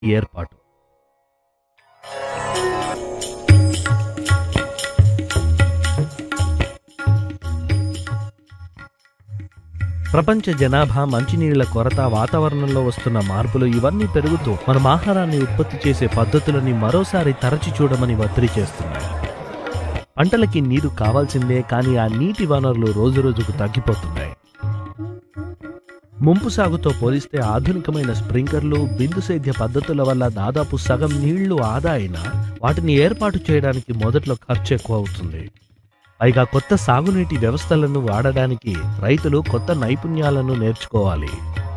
ఏర్పాటు ప్రపంచ జనాభా మంచినీళ్ల కొరత వాతావరణంలో వస్తున్న మార్పులు ఇవన్నీ పెరుగుతూ మనం ఆహారాన్ని ఉత్పత్తి చేసే పద్ధతులని మరోసారి తరచి చూడమని ఒత్తిడి చేస్తున్నాయి పంటలకి నీరు కావాల్సిందే కానీ ఆ నీటి వనరులు రోజురోజుకు తగ్గిపోతున్నాయి ముంపు సాగుతో పోలిస్తే ఆధునికమైన స్ప్రింక్లర్లు బిందు సేద్య పద్ధతుల వల్ల దాదాపు సగం నీళ్లు ఆదా అయినా వాటిని ఏర్పాటు చేయడానికి మొదట్లో ఖర్చు ఎక్కువ అవుతుంది పైగా కొత్త సాగునీటి వ్యవస్థలను వాడడానికి రైతులు కొత్త నైపుణ్యాలను నేర్చుకోవాలి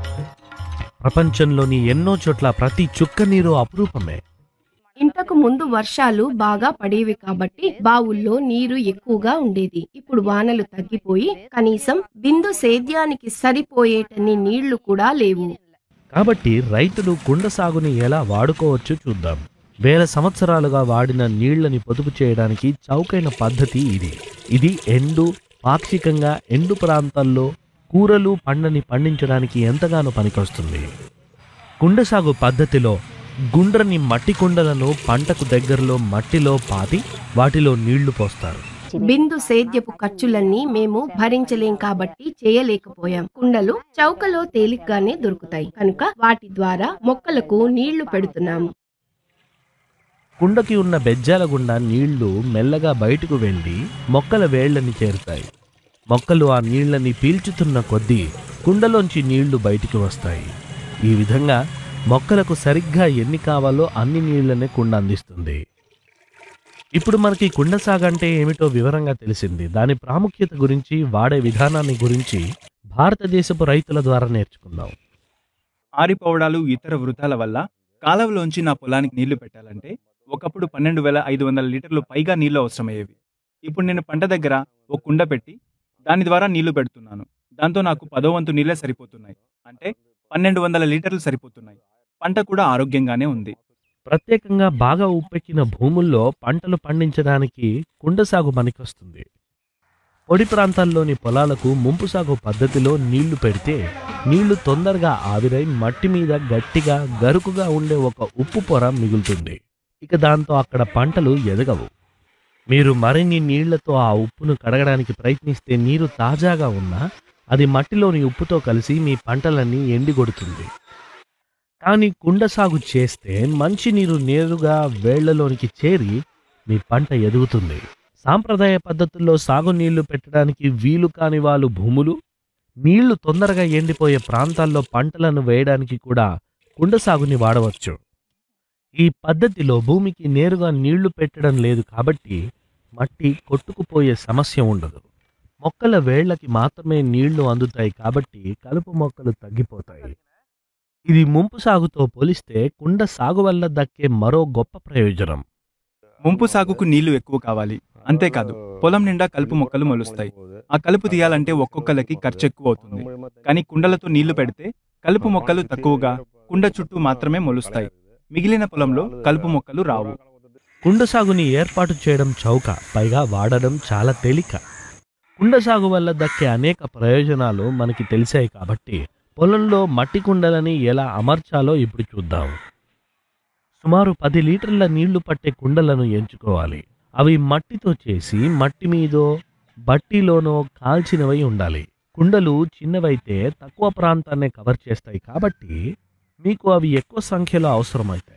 ప్రపంచంలోని ఎన్నో చోట్ల ప్రతి చుక్క నీరు అపురూపమే ఇంతకు ముందు వర్షాలు బాగా పడేవి కాబట్టి బావుల్లో నీరు ఎక్కువగా ఉండేది ఇప్పుడు వానలు తగ్గిపోయి కనీసం బిందు సేద్యానికి సరిపోయేటన్ని నీళ్లు కూడా లేవు కాబట్టి రైతులు కుండ సాగుని ఎలా వాడుకోవచ్చో చూద్దాం వేల సంవత్సరాలుగా వాడిన నీళ్లని పొదుపు చేయడానికి చౌకైన పద్ధతి ఇది ఇది ఎండు పాక్షికంగా ఎండు ప్రాంతాల్లో కూరలు పండ్లని పండించడానికి ఎంతగానో పనికొస్తుంది కుండ సాగు పద్ధతిలో గుండ్రని మట్టి కుండలను పంటకు దగ్గరలో మట్టిలో పాతి వాటిలో నీళ్లు పోస్తారు బిందు సేద్యపు ఖర్చులన్నీ మేము భరించలేం కాబట్టి చేయలేకపోయాం కుండలు చౌకలో తేలిగ్గానే దొరుకుతాయి కనుక వాటి ద్వారా మొక్కలకు నీళ్లు పెడుతున్నాము కుండకి ఉన్న బెజ్జాల గుండా నీళ్లు మెల్లగా బయటకు వెళ్ళి మొక్కల వేళ్ళని చేరుతాయి మొక్కలు ఆ నీళ్లని పీల్చుతున్న కొద్దీ కుండలోంచి నీళ్లు బయటికి వస్తాయి ఈ విధంగా మొక్కలకు సరిగ్గా ఎన్ని కావాలో అన్ని నీళ్లనే కుండ అందిస్తుంది ఇప్పుడు మనకి కుండ సాగు అంటే ఏమిటో వివరంగా తెలిసింది దాని ప్రాముఖ్యత గురించి వాడే విధానాన్ని గురించి భారతదేశపు రైతుల ద్వారా నేర్చుకుందాం ఆరిపోవడాలు ఇతర వృధాల వల్ల కాలువలోంచి నా పొలానికి నీళ్లు పెట్టాలంటే ఒకప్పుడు పన్నెండు వేల ఐదు వందల లీటర్లు పైగా నీళ్లు అవసరమయ్యేవి ఇప్పుడు నేను పంట దగ్గర ఒక కుండ పెట్టి దాని ద్వారా నీళ్లు పెడుతున్నాను దాంతో నాకు పదో వంతు నీళ్ళే సరిపోతున్నాయి అంటే పన్నెండు వందల లీటర్లు సరిపోతున్నాయి పంట కూడా ఆరోగ్యంగానే ఉంది ప్రత్యేకంగా బాగా ఉప్పెక్కిన భూముల్లో పంటలు పండించడానికి కుండ సాగు పనికొస్తుంది పొడి ప్రాంతాల్లోని పొలాలకు ముంపు సాగు పద్ధతిలో నీళ్లు పెడితే నీళ్లు తొందరగా ఆవిరై మట్టి మీద గట్టిగా గరుకుగా ఉండే ఒక ఉప్పు పొర మిగులుతుంది ఇక దాంతో అక్కడ పంటలు ఎదగవు మీరు మరిన్ని నీళ్లతో ఆ ఉప్పును కడగడానికి ప్రయత్నిస్తే నీరు తాజాగా ఉన్నా అది మట్టిలోని ఉప్పుతో కలిసి మీ పంటలన్నీ ఎండిగొడుతుంది కానీ కుండ సాగు చేస్తే మంచి నీరు నేరుగా వేళ్లలోనికి చేరి మీ పంట ఎదుగుతుంది సాంప్రదాయ పద్ధతుల్లో సాగు నీళ్లు పెట్టడానికి వీలు కాని వాళ్ళు భూములు నీళ్లు తొందరగా ఎండిపోయే ప్రాంతాల్లో పంటలను వేయడానికి కూడా కుండ సాగుని వాడవచ్చు ఈ పద్ధతిలో భూమికి నేరుగా నీళ్లు పెట్టడం లేదు కాబట్టి మట్టి కొట్టుకుపోయే సమస్య ఉండదు మొక్కల వేళ్లకి మాత్రమే నీళ్లు అందుతాయి కాబట్టి కలుపు మొక్కలు తగ్గిపోతాయి ఇది ముంపు సాగుతో పోలిస్తే కుండ సాగు వల్ల దక్కే మరో గొప్ప ప్రయోజనం ముంపు సాగుకు నీళ్లు ఎక్కువ కావాలి అంతేకాదు పొలం నిండా కలుపు మొక్కలు మొలుస్తాయి ఆ కలుపు తీయాలంటే ఒక్కొక్కలకి ఖర్చు ఎక్కువ అవుతుంది కానీ కుండలతో నీళ్లు పెడితే కలుపు మొక్కలు తక్కువగా కుండ చుట్టూ మాత్రమే మొలుస్తాయి మిగిలిన పొలంలో కలుపు మొక్కలు రావు కుండ సాగుని ఏర్పాటు చేయడం చౌక పైగా వాడడం చాలా తేలిక కుండ సాగు వల్ల దక్కే అనేక ప్రయోజనాలు మనకి తెలిసాయి కాబట్టి పొలంలో మట్టి కుండలని ఎలా అమర్చాలో ఇప్పుడు చూద్దాం సుమారు పది లీటర్ల నీళ్లు పట్టే కుండలను ఎంచుకోవాలి అవి మట్టితో చేసి మట్టి మీదో బట్టిలోనో కాల్చినవై ఉండాలి కుండలు చిన్నవైతే తక్కువ ప్రాంతాన్నే కవర్ చేస్తాయి కాబట్టి మీకు అవి ఎక్కువ సంఖ్యలో అవసరమవుతాయి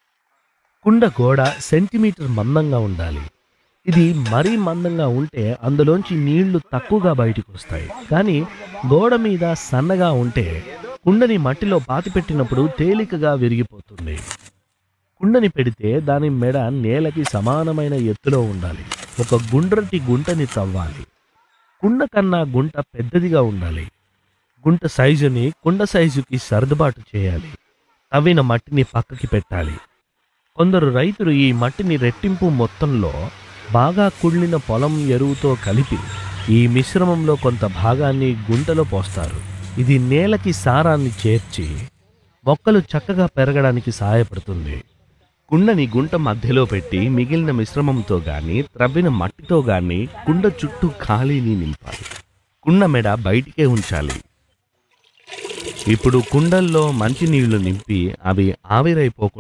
కుండ గోడ సెంటీమీటర్ మందంగా ఉండాలి ఇది మరీ మందంగా ఉంటే అందులోంచి నీళ్లు తక్కువగా బయటకు వస్తాయి కానీ గోడ మీద సన్నగా ఉంటే కుండని మట్టిలో పాతిపెట్టినప్పుడు తేలికగా విరిగిపోతుంది కుండని పెడితే దాని మెడ నేలకి సమానమైన ఎత్తులో ఉండాలి ఒక గుండ్రటి గుంటని తవ్వాలి కుండ కన్నా గుంట పెద్దదిగా ఉండాలి గుంట సైజుని కుండ సైజుకి సర్దుబాటు చేయాలి తవ్విన మట్టిని పక్కకి పెట్టాలి కొందరు రైతులు ఈ మట్టిని రెట్టింపు మొత్తంలో బాగా కుళ్ళిన పొలం ఎరువుతో కలిపి ఈ మిశ్రమంలో కొంత భాగాన్ని గుంటలో పోస్తారు ఇది నేలకి సారాన్ని చేర్చి మొక్కలు చక్కగా పెరగడానికి సహాయపడుతుంది కుండని గుంట మధ్యలో పెట్టి మిగిలిన మిశ్రమంతో గాని త్రవ్విన మట్టితో గాని కుండ చుట్టూ ఖాళీని నింపాలి కుండ మెడ బయటికే ఉంచాలి ఇప్పుడు కుండల్లో మంచి నీళ్లు నింపి అవి ఆవిరైపోకుండా